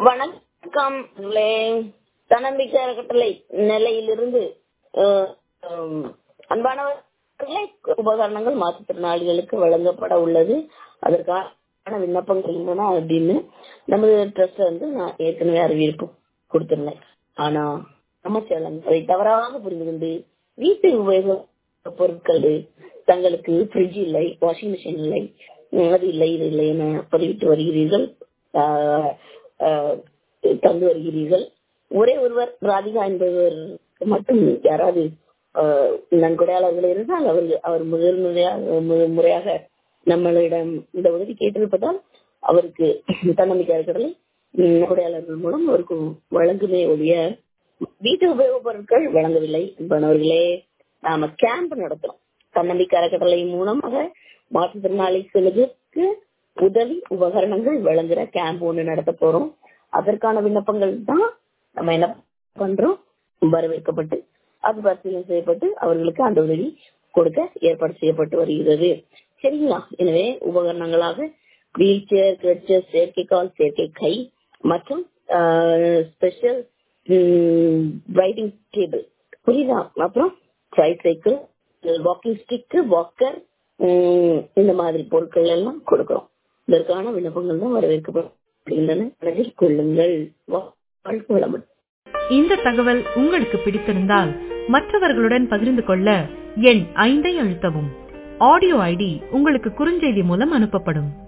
வணக்கம் உள்ளே. தன்னம்பிக்கை அறக்கட்டளை நிலையிலிருந்து அஹ், ஹம், அன்பானவர்களே உபகரணங்கள் மாற்றுத்திறனாளிகளுக்கு வழங்கப்பட உள்ளது அதற்கான விண்ணப்பங்கள் என்னன்னா அப்படின்னு நமது ட்ரஸ்ட் வந்து நான் ஏற்கனவே அறிவிப்பு கொடுத்திருந்தேன் ஆனா நம்ம சேலம் அதை தவறாக புரிந்து கொண்டு வீட்டு உபயோக பொருட்கள் தங்களுக்கு ஃப்ரிட்ஜ் இல்லை வாஷிங் மிஷின் இல்லை உம், அது இல்லை இது இல்லை என பதிவிட்டு வருகிறீர்கள் ஆஹ், ஆஹ், தந்து வருகிறீர்கள் ஒரே ஒருவர் ராதிகா என்பவர் மட்டும் யாராவது ஆஹ், நன்கொடையாளர்கள் இருந்தால் அவர் அவர் முதல் முறையாக முதல் முறையாக நம்மளிடம் இந்த உதவி கேட்டிருப்பதால் அவருக்கு தன்னம்பிக்கை அறக்கட்டளை நன்கொடையாளர்கள் மூலம் அவருக்கு வழங்குமே ஒழிய வீட்டு உபயோகப் பொருட்கள் வழங்கவில்லை என்பவர்களே நாம கேம்ப் நடத்துறோம் தன்னம்பிக்கை அறக்கட்டளை மூலமாக மாற்றுத்திறனாளிகளுக்கு உதவி உபகரணங்கள் வழங்குற கேம்ப் ஒண்ணு நடத்த போறோம் அதற்கான விண்ணப்பங்கள் தான் நம்ம என்ன பண்றோம் வரவேற்கப்பட்டு அது பரிசீலனை செய்யப்பட்டு அவர்களுக்கு அந்த உதவி கொடுக்க ஏற்பாடு செய்யப்பட்டு வருகிறது சரிங்களா எனவே உபகரணங்களாக வீல் சேர் கிரச்சர் செயற்கைக்கால் செயற்கை கை மற்றும் ஸ்பெஷல் ரைட்டிங் டேபிள் புரியுதா அப்புறம் ட்ரைசைக்கிள் வாக்கிங் ஸ்டிக் வாக்கர் இந்த மாதிரி பொருட்கள் எல்லாம் கொடுக்கிறோம் இதற்கான விண்ணப்பங்கள் தான் வரவேற்கப்படுகின்றன மனதில் கொள்ளுங்கள் வாழ்க்கை வளமுடன் இந்த தகவல் உங்களுக்கு பிடித்திருந்தால் மற்றவர்களுடன் பகிர்ந்து கொள்ள எண் ஐந்தை அழுத்தவும் ஆடியோ ஐடி உங்களுக்கு குறுஞ்செய்தி மூலம் அனுப்பப்படும்